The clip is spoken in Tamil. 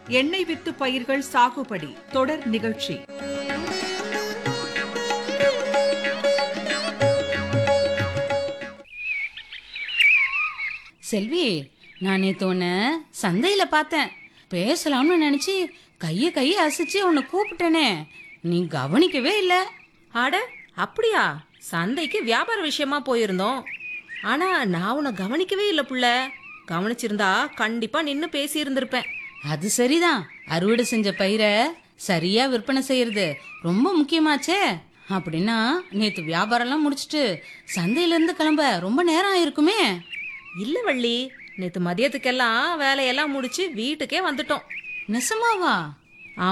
எண்ணெய் வித்து பயிர்கள் சாகுபடி தொடர் நிகழ்ச்சி செல்வி நான் நேத்து உன்னை சந்தையில பார்த்தேன் பேசலாம்னு நினைச்சு கைய கைய அசைச்சு உன்னை கூப்பிட்டேனே நீ கவனிக்கவே இல்ல அட அப்படியா சந்தைக்கு வியாபார விஷயமா போயிருந்தோம் ஆனா நான் உன்னை கவனிக்கவே இல்லை புள்ள கவனிச்சிருந்தா கண்டிப்பா நின்னு பேசி இருந்திருப்பேன் அது சரிதான் அறுவடை செஞ்ச பயிரை சரியா விற்பனை செய்யறது ரொம்ப முக்கியமாச்சே அப்படின்னா நேத்து வியாபாரம்லாம் முடிச்சிட்டு சந்தையில இருந்து கிளம்ப ரொம்ப நேரம் ஆயிருக்குமே இல்ல வள்ளி நேத்து மதியத்துக்கெல்லாம் வேலையெல்லாம் முடிச்சு வீட்டுக்கே வந்துட்டோம் நெசமாவா